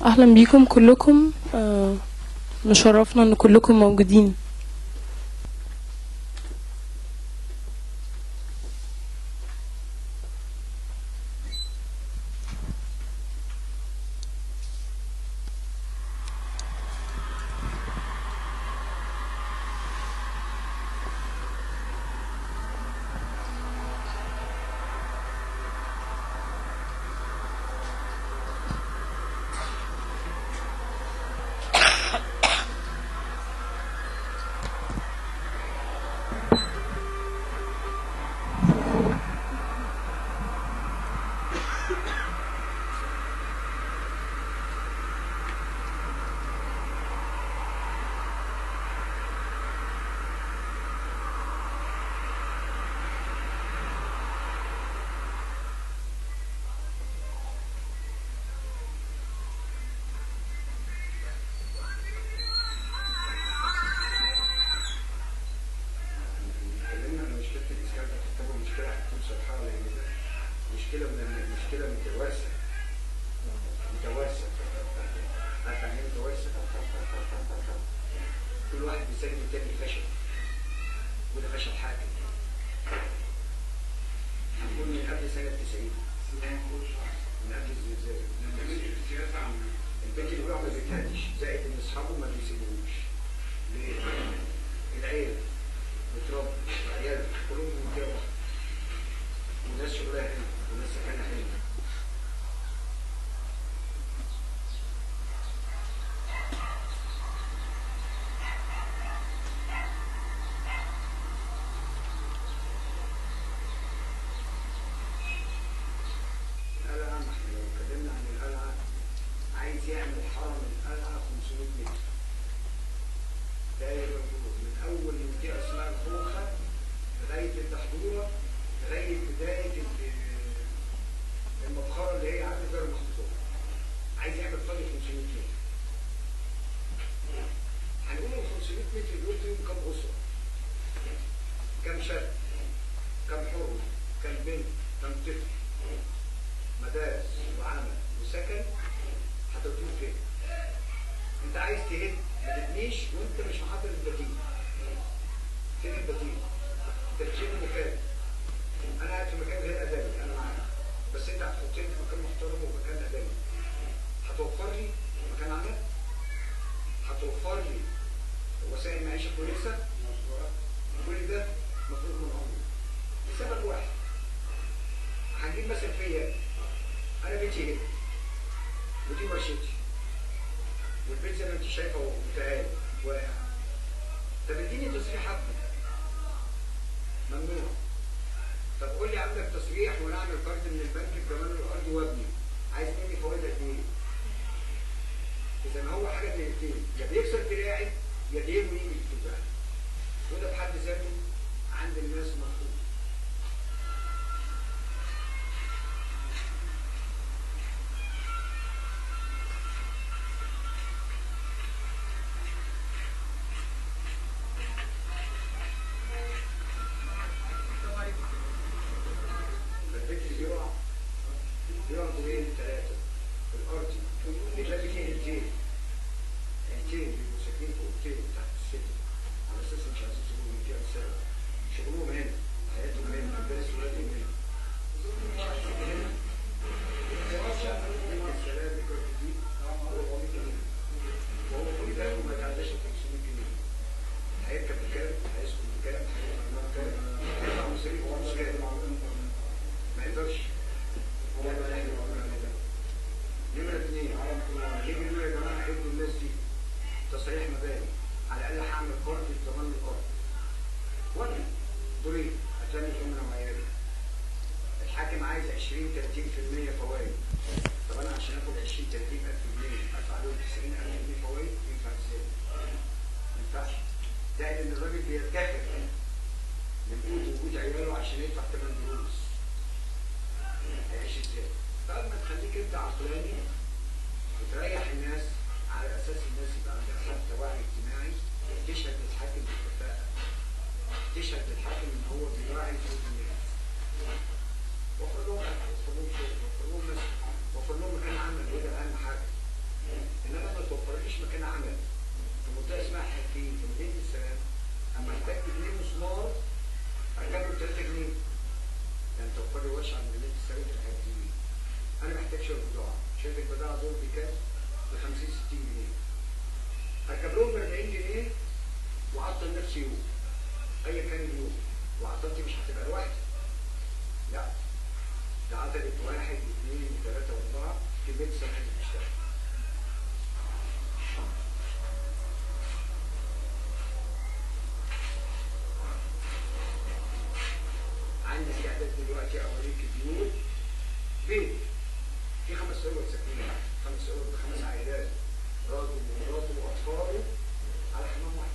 اهلا بيكم كلكم آه، مشرفنا ان كلكم موجودين اتكلمنا عن مشكله الاسكان ده تعتبر مشكله هتكون صراحه لان مشكله من المشكله متوارثه متوارثه عارف يعني ايه متوارثه؟ كل واحد بيسلم التاني فشل وده فشل حاكم هنقول من قبل سنه 90 من قبل الزلزال البيت اللي بيقع ما بيتهدش زائد ان اصحابه ما بيسيبوهوش ليه؟ العيله متربي عيال كلهم من جبل وناس شغلها هنا وناس سكنها هنا القلعة ما احنا لو اتكلمنا عن القلعة عايز يعمل حرم القلعة 500 متر داير الجنوب من اول منطقه اسمها الخوخه لغايه الدحدوره لغايه بدايه ال- المبخره اللي هي عند دار المخطوط عايز يعمل فاضي 500 متر هنقول ال 500 متر دول فيهم كام اسره؟ كام شاب؟ كام حر؟ كام بنت؟ كام طفل؟ مدارس وعمل وسكن هتوديهم فين؟ انت عايز تهد ما تبنيش وانت مش محضر البديل فين البديل؟ انت بتشيل مكان انا قاعد في مكان غير ادمي انا معاك بس انت هتحطني في مكان محترم ومكان ادمي هتوفر لي مكان عمل هتوفر لي وسائل معيشه كويسه كل ده مفروض من عمري لسبب واحد هنجيب مثلا فيا انا بيتي هنا ودي ورشتي والبيت زي ما انت شايفه متهالي واقع طب اديني تصريح ابني ممنوع طب قول لي عندك تصريح وانا اعمل قرض من البنك بضمان الارض وابني عايز مني فوائد قد ايه؟ اذا هو حاجه من الاثنين يا بيكسر دراعي يا دين ويجي يكتبها وده بحد ذاته عند الناس مرفوض البيت اللي بيقع بيقع دورين ثلاثة في الأرض بتلاقي فيه عيلتين عيلتين بيبقوا ساكنين في أوضتين تحت السلم على أساس مش عايزين يسيبوا المنطقة السبب شغلهم هنا حياتهم هنا مدارس ولادهم هنا مش عايزين هنا السلام بكرة جديد هو 400 جنيه وهو كل ده ما يتعداش ال 500 جنيه هيركب بكام؟ هيسكن بكام؟ هيعمل بكام؟ هيدفع مصاريف فلوس كام؟ ما يقدرش يعمل اللي احنا بنعمله ده. نمرة اثنين نيجي نقول يا جماعة ابن الناس دي تصريح مباني على الأقل هعمل قرض ضمان الأرض وأنا دورين هتلاقي الأمة معياري الحاكم عايز 20 30% فوائد طب أنا عشان آخد 20 30 ألف جنيه أدفع لهم 90 ألف جنيه فوائد ينفع إزاي؟ ما ينفعش ده إن الراجل بيرتكب من قوت وقوت عياله عشان يدفع ثمن دروس هيعيش ازاي؟ طب ما تخليك انت عقلاني وتريح الناس على اساس الناس يبقى عندها حتى وعي اجتماعي تشهد للحاكم بالكفاءة تشهد للحاكم ان هو بيراعي ظروف الناس وفر لهم اكل وفر لهم شرب وفر لهم مسك وفر لهم مكان عمل وده اهم حاجه نفس يوم ايا كان اليوم وعطلتي مش هتبقى لوحدك لا ده عدد واحد اثنين ثلاثة واربعة كمية السماء اللي بتشتغل عندي استعداد دلوقتي اوريك بيوت بيت في خمس اوض ساكنين خمس اوض بخمس عائلات راجل ومراته واطفاله على حمام واحد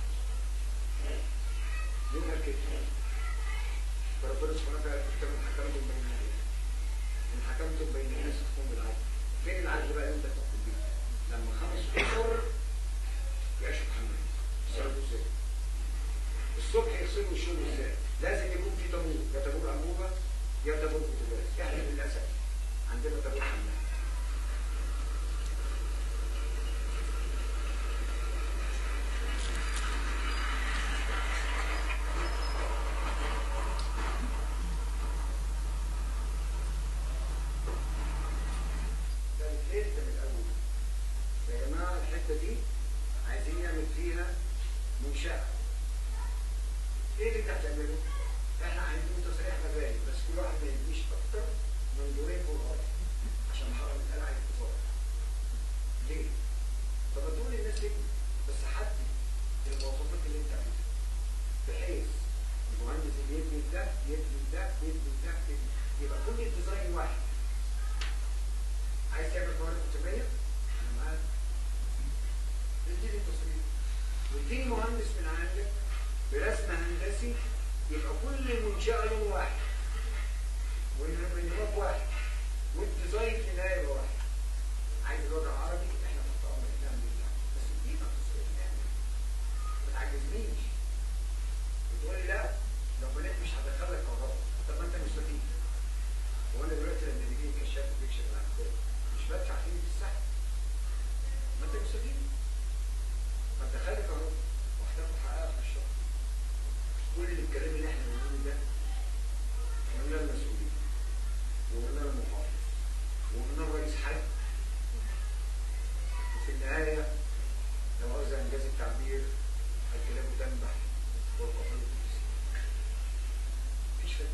مين قال كده؟ فربنا سبحانه وتعالى كتاب حكمتم بين الناس ان حكمتم بين الناس تحكم بالعدل فين العدل بقى اللي انت تحكم بيه؟ لما خمس اسر يعيشوا في حمام يصرفوا ازاي؟ الصبح يغسلوا وشهم ازاي؟ لازم يكون في تابوت يا تابوت انبوبه يا تابوت بوتاجاز احنا للاسف عندنا تابوت حمام ده الحته من الاول يا جماعه الحته دي عايزين نعمل فيها منشاه ايه اللي انت هتعمله؟ احنا عايزين تصريح مباني بس كل واحد ما يديش اكتر من دورين فوق الارض عشان حرم القلعه يتفرج ليه؟ طب ما تقول للناس ليه؟ بس حدد المواصفات اللي انت عايزها بحيث المهندس اللي يبني ده يبني ده يبني ده يبني يبقى كل الديزاين واحد عايز تعمل موارد كتابيه؟ انا معاك اديني التصريح واديني مهندس من عندك برسم هندسي يبقى كل المنشأة لون واحد والمنهاج واحد والديزاين في النهاية يبقى واحد عايز الوضع عربي احنا تحت امرك نعمل ده بس ادينا التصريح نعمل ما تعجزنيش بتقول لي لا لو بنيت مش هدخلك كهرباء طب ما انت مستفيد هو انا دلوقتي لما بيجي لي كشاف بيكشف العقبال مش بدفع فيه في السحب ما انت مستفيد ما انت خارج كهرباء وهتاخد حقها في الشغل كل الكلام اللي احنا بنقوله ده قلنا المسؤولين وقلنا المحافظ وقلنا الرئيس حي وفي النهاية لو عاوز انجاز التعبير الكلام تنبح والقضية تنسي مفيش فايدة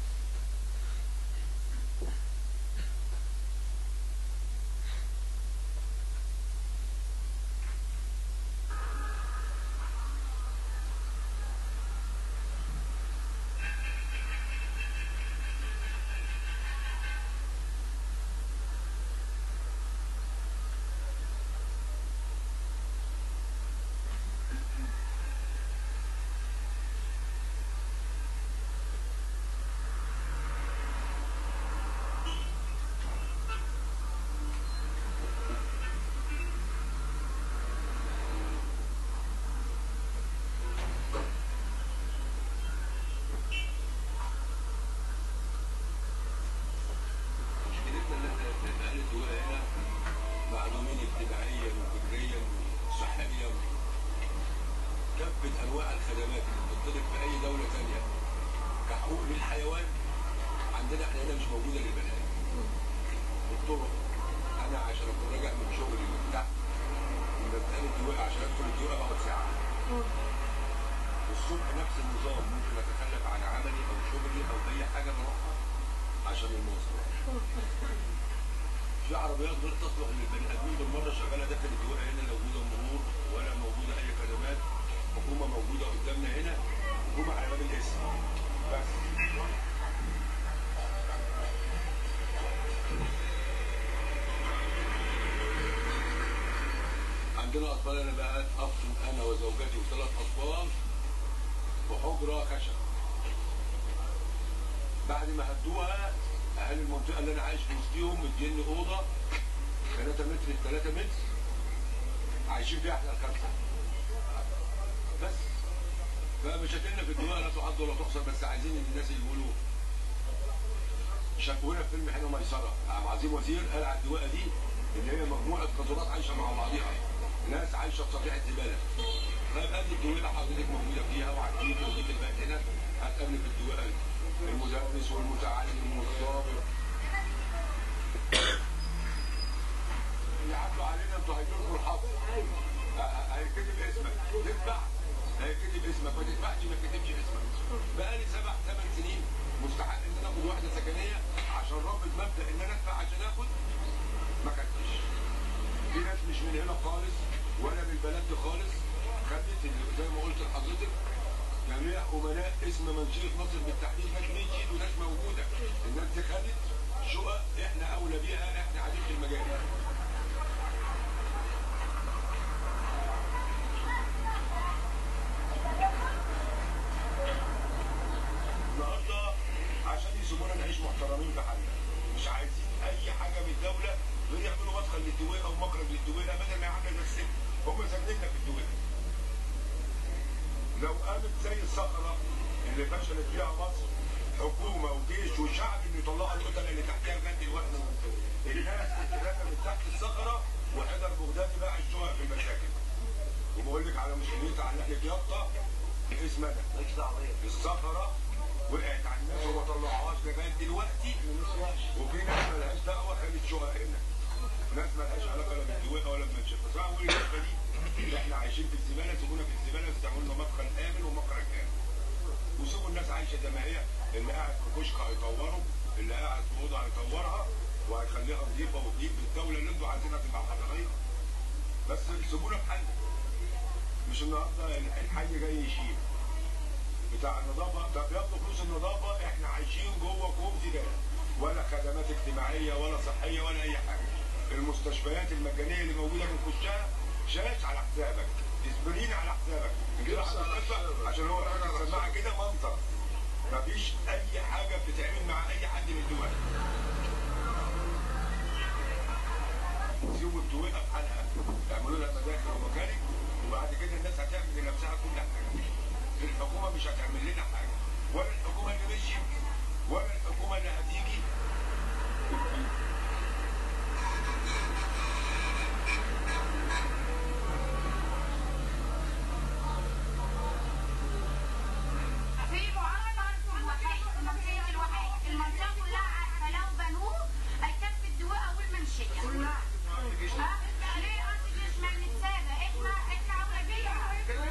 مشكلتنا ان احنا اهل الدول هنا معلومين اجتماعيا وفكريا وصحيا كافة انواع الخدمات اللي بتطلب في اي دولة ثانية كحقوق للحيوان عندنا احنا هنا مش موجودة للبني ادم الطرق انا عشان اكون راجع من شغلي من تحت من مبدأ الدواء عشان ادخل الدواء بقعد ساعة الصبح نفس النظام ممكن اتخلف عن عملي او شغلي او اي حاجة بروحها عشان المواصلات في عربيات غير تصلح للبني ادمين بالمره شغاله داخل الدول هنا لا وجوده مرور ولا موجوده اي خدمات حكومه موجوده قدامنا هنا حكومه على باب الاسم بس عندنا اطفال انا بقى افصل انا وزوجتي وثلاث اطفال وحجره خشب بعد ما هدوها اهل المنطقه اللي انا عايش في وسطهم مديني اوضه 3 متر في 3 متر عايشين فيها احنا الخمسه بس فمشاكلنا في الدواء لا تعد ولا تحصى بس عايزين الناس يقولوا شافونا في فيلم حين ميسره عبد العظيم وزير قال على الدواء دي ان هي مجموعه قذورات عايشه مع بعضها ناس عايشه في صفيحه زباله فبقى الدواء حضرتك موجوده فيها وعارفين وجيت البيت هنا هتقابلي في الدواء المدرس والمتعلم والضابط يعدوا علينا انتوا هيجيلكوا الحظ هيكتب اسمك تتبع هيكتب اسمك ما وليها امناء اسم منشيه ناصر بالتحديد ناس مشيت وناس موجوده الناس دي خدت شقق احنا اولى بيها احنا قاعدين في المجال النهارده عشان يسيبونا نعيش محترمين في حالنا مش عايزين اي حاجه من الدوله غير يعملوا مدخل للدويقه او مخرج للدويقه بدل ما يعملوا زي السجن هم ساكنيننا في الدويقه لو قامت زي الصخره اللي فشلت فيها مصر حكومه وجيش وشعب انه يطلعوا القتله اللي تحتها لغايه دلوقتي الناس تتلافى من تحت الصخره وحيدر بغدادي باع الشقق في المساكن وبقول لك على مشكلتها على ناحيه يافطه اسم انا مالكش دعوه بيا الصخره وقعت على الناس وما طلعوهاش لغايه دلوقتي وفي ناس مالهاش دعوه خدت شقق هنا ناس مالهاش علاقه لا بالدويقه ولا بالمنشفه بس انا بقول النقطه دي اللي احنا عايشين في الزباله سيبونا في الزباله استعملوا لنا مدخل امن ومخرج امن وسيبوا الناس عايشه زي ما هي اللي قاعد في كشك هيطوره اللي قاعد في اوضه هيطورها وهيخليها نظيفه وتليق بالدوله اللي انتوا عايزينها تبقى حضاريه بس سيبونا في حالنا مش النهارده الحي جاي يشيل بتاع النظافه ده بياخدوا فلوس النظافه احنا عايشين جوه كوم زباله ولا خدمات اجتماعيه ولا صحيه ولا اي حاجه المستشفيات المجانيه اللي موجوده بنخشها شاش على حسابك اسبرين على حسابك نجيب على المستشفى عشان هو راجل سماعه كده منظر مفيش اي حاجه بتتعمل مع اي حد من الدول سيبوا الدويقه في حالها يعملوا لها مداخل ومكارم وبعد كده الناس هتعمل لنفسها كل حاجه الحكومه مش هتعمل لنا حاجه ولا الحكومه اللي مشيت ولا الحكومه اللي هتيجي في معارضة الوحيد المنطقة الوحيد المنطقة كلها عارفة لو بنوه هيكفي الدواء والمنشية كلها ليه أصل مش ما نتسابق احنا احنا أولى بيها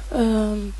أم،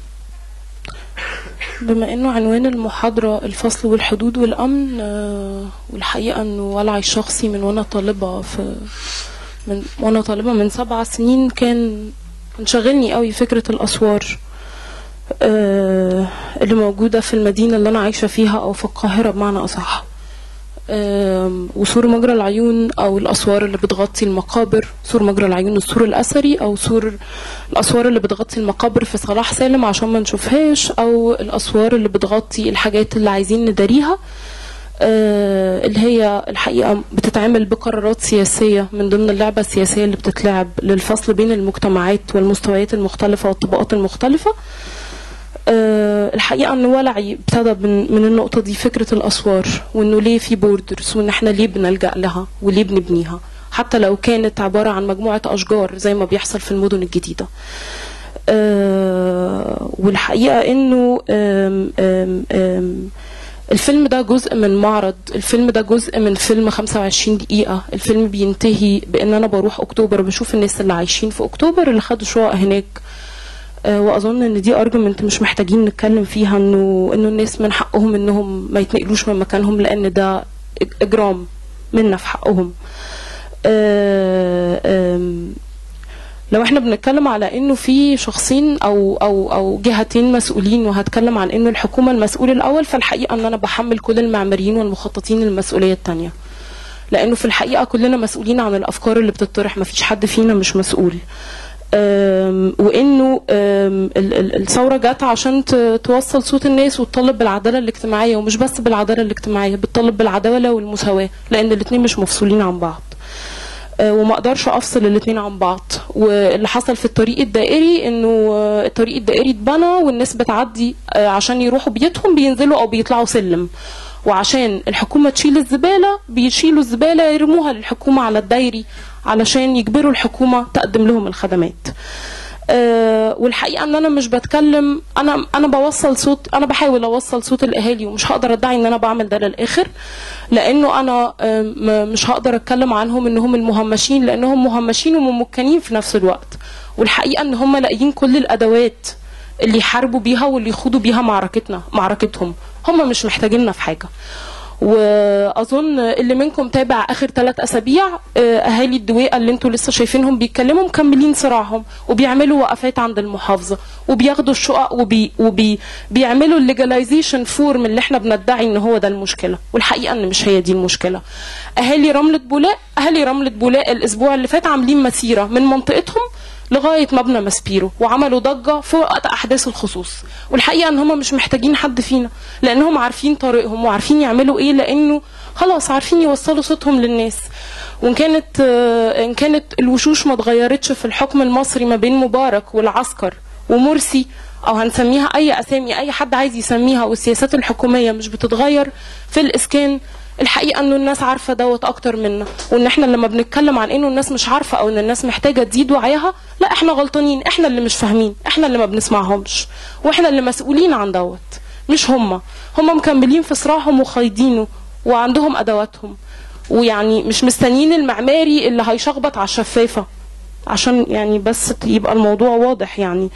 بما انه عنوان المحاضرة الفصل والحدود والامن أه، والحقيقة انه ولعي الشخصي من وانا طالبة في من وانا طالبة من سبع سنين كان كان شاغلني قوي فكرة الاسوار أه، اللي موجودة في المدينة اللي انا عايشة فيها او في القاهرة بمعنى اصح أم، وسور مجرى العيون او الاسوار اللي بتغطي المقابر سور مجرى العيون السور الاثري او سور الاسوار اللي بتغطي المقابر في صلاح سالم عشان ما نشوفهاش او الاسوار اللي بتغطي الحاجات اللي عايزين نداريها آه، اللي هي الحقيقه بتتعمل بقرارات سياسيه من ضمن اللعبه السياسيه اللي بتتلعب للفصل بين المجتمعات والمستويات المختلفه والطبقات المختلفه آه، الحقيقه ان ولعي ابتدى من, من النقطه دي فكره الاسوار وانه ليه في بوردرز وان احنا ليه بنلجا لها وليه بنبنيها حتى لو كانت عباره عن مجموعه اشجار زي ما بيحصل في المدن الجديده آه، والحقيقه انه آم، آم، آم، الفيلم ده جزء من معرض الفيلم ده جزء من فيلم 25 دقيقة الفيلم بينتهي بان انا بروح اكتوبر بشوف الناس اللي عايشين في اكتوبر اللي خدوا شقق هناك آه، واظن ان دي ارجمنت مش محتاجين نتكلم فيها انه انه الناس من حقهم انهم ما يتنقلوش من مكانهم لان ده اجرام منا في حقهم آه، آم، لو احنا بنتكلم على انه في شخصين او او او جهتين مسؤولين وهتكلم عن انه الحكومه المسؤول الاول فالحقيقه ان انا بحمل كل المعماريين والمخططين المسؤوليه الثانيه لانه في الحقيقه كلنا مسؤولين عن الافكار اللي بتطرح ما فيش حد فينا مش مسؤول أم، وانه أم، ال- ال- الثوره جت عشان ت- توصل صوت الناس وتطالب بالعداله الاجتماعيه ومش بس بالعداله الاجتماعيه بتطالب بالعداله والمساواه لان الاثنين مش مفصولين عن بعض آه، وما اقدرش افصل الاثنين عن بعض واللي حصل في الطريق الدائري انه آه، الطريق الدائري اتبنى والناس بتعدي آه، عشان يروحوا بيتهم بينزلوا او بيطلعوا سلم وعشان الحكومة تشيل الزبالة بيشيلوا الزبالة يرموها للحكومة على الدايري علشان يجبروا الحكومة تقدم لهم الخدمات آه، والحقيقه ان انا مش بتكلم انا انا بوصل صوت انا بحاول اوصل صوت الاهالي ومش هقدر ادعي ان انا بعمل ده للاخر لانه انا آه، م- مش هقدر اتكلم عنهم انهم المهمشين لانهم مهمشين وممكنين في نفس الوقت والحقيقه ان هم لاقيين كل الادوات اللي يحاربوا بيها واللي يخوضوا بيها معركتنا معركتهم هم مش محتاجيننا في حاجه واظن اللي منكم تابع اخر ثلاث اسابيع آه، اهالي الدويقه اللي انتوا لسه شايفينهم بيتكلموا مكملين صراعهم وبيعملوا وقفات عند المحافظه وبياخدوا الشقق وبي وبي بيعملوا الليجلايزيشن فورم اللي احنا بندعي ان هو ده المشكله والحقيقه ان مش هي دي المشكله اهالي رمله بولاق اهالي رمله بولاق الاسبوع اللي فات عاملين مسيره من منطقتهم لغايه مبنى ماسبيرو وعملوا ضجه في وقت احداث الخصوص والحقيقه ان هم مش محتاجين حد فينا لانهم عارفين طريقهم وعارفين يعملوا ايه لانه خلاص عارفين يوصلوا صوتهم للناس وان كانت آه، ان كانت الوشوش ما اتغيرتش في الحكم المصري ما بين مبارك والعسكر ومرسي او هنسميها اي اسامي اي حد عايز يسميها والسياسات الحكوميه مش بتتغير في الاسكان الحقيقه انه الناس عارفه دوت اكتر منا وان احنا لما بنتكلم عن انه الناس مش عارفه او ان الناس محتاجه تزيد وعيها لا احنا غلطانين احنا اللي مش فاهمين احنا اللي ما بنسمعهمش واحنا اللي مسؤولين عن دوت مش هم هم مكملين في صراعهم وخايضينه وعندهم ادواتهم ويعني مش مستنيين المعماري اللي هيشخبط على الشفافه عشان يعني بس يبقى الموضوع واضح يعني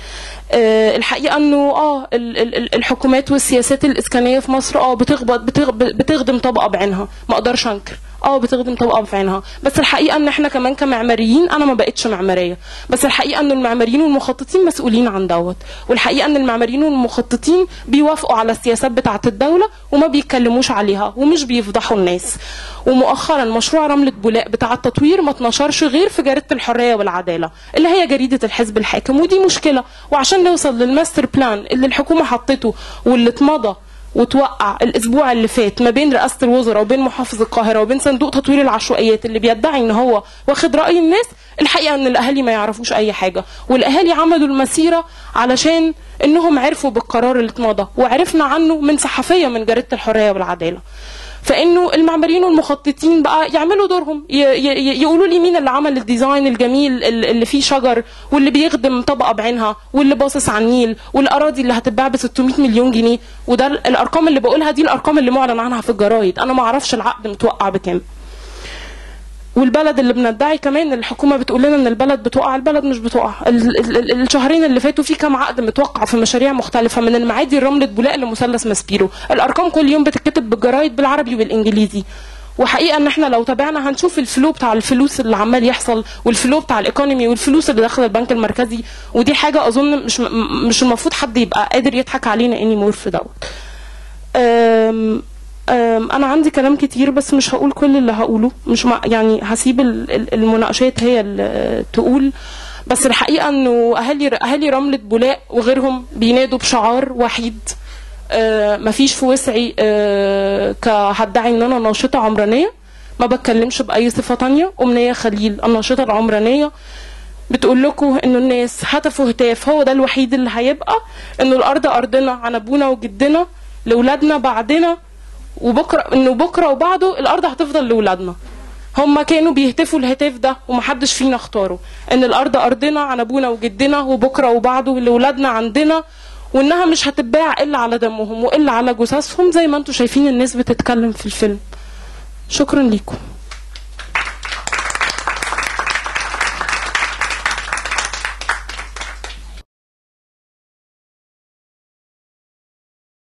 آه الحقيقه انه اه ال- ال- ال- الحكومات والسياسات الاسكانيه في مصر اه بتخبط بتغ- بتخدم طبقه بعينها ما اقدرش انكر اه بتخدم طبقه بعينها بس الحقيقه ان احنا كمان كمعماريين انا ما بقتش معماريه بس الحقيقه ان المعماريين والمخططين مسؤولين عن دوت والحقيقه ان المعماريين والمخططين بيوافقوا على السياسات بتاعه الدوله وما بيتكلموش عليها ومش بيفضحوا الناس ومؤخرا مشروع رمله بولاق بتاع التطوير ما اتنشرش غير في جريده الحريه والعداله اللي هي جريده الحزب الحاكم ودي مشكله وعشان نوصل للماستر بلان اللي الحكومه حطته واللي اتمضى وتوقع الاسبوع اللي فات ما بين رئاسه الوزراء وبين محافظ القاهره وبين صندوق تطوير العشوائيات اللي بيدعي ان هو واخد راي الناس الحقيقه ان الاهالي ما يعرفوش اي حاجه والاهالي عملوا المسيره علشان انهم عرفوا بالقرار اللي اتمضى وعرفنا عنه من صحفيه من جريده الحريه والعداله فانه المعماريين والمخططين بقى يعملوا دورهم ي- ي- يقولوا لي مين اللي عمل الديزاين الجميل ال- اللي فيه شجر واللي بيخدم طبقه بعينها واللي باصص على النيل والاراضي اللي هتتباع ب 600 مليون جنيه وده ال- الارقام اللي بقولها دي الارقام اللي معلن عنها في الجرايد انا ما اعرفش العقد متوقع بكام والبلد اللي بندعي كمان الحكومه بتقول لنا ان البلد بتقع البلد مش بتقع ال- ال- ال- الشهرين اللي فاتوا في كام عقد متوقع في مشاريع مختلفه من المعادي لرمله بولاق لمثلث ماسبيرو الارقام كل يوم بتتكتب بالجرايد بالعربي وبالانجليزي وحقيقه ان احنا لو تابعنا هنشوف الفلو بتاع الفلوس اللي عمال يحصل والفلو بتاع الايكونومي والفلوس اللي داخله البنك المركزي ودي حاجه اظن مش م- مش المفروض حد يبقى قادر يضحك علينا اني مور في دوت أم أم انا عندي كلام كتير بس مش هقول كل اللي هقوله مش مع يعني هسيب ال- ال- المناقشات هي اللي تقول بس الحقيقه انه اهالي اهالي رمله بولاق وغيرهم بينادوا بشعار وحيد آه، مفيش في وسعي آه، كهدعي ان انا ناشطه عمرانيه ما بتكلمش باي صفه تانية امنيه خليل الناشطه العمرانيه بتقول لكم انه الناس هتفوا هتاف هو ده الوحيد اللي هيبقى انه الارض ارضنا عن ابونا وجدنا لاولادنا بعدنا وبكره انه بكره وبعده الارض هتفضل لاولادنا هم كانوا بيهتفوا الهتاف ده ومحدش فينا اختاره ان الارض ارضنا عن ابونا وجدنا وبكره وبعده لاولادنا عندنا وانها مش هتتباع الا على دمهم والا على جثثهم زي ما انتم شايفين الناس بتتكلم في الفيلم شكرا ليكم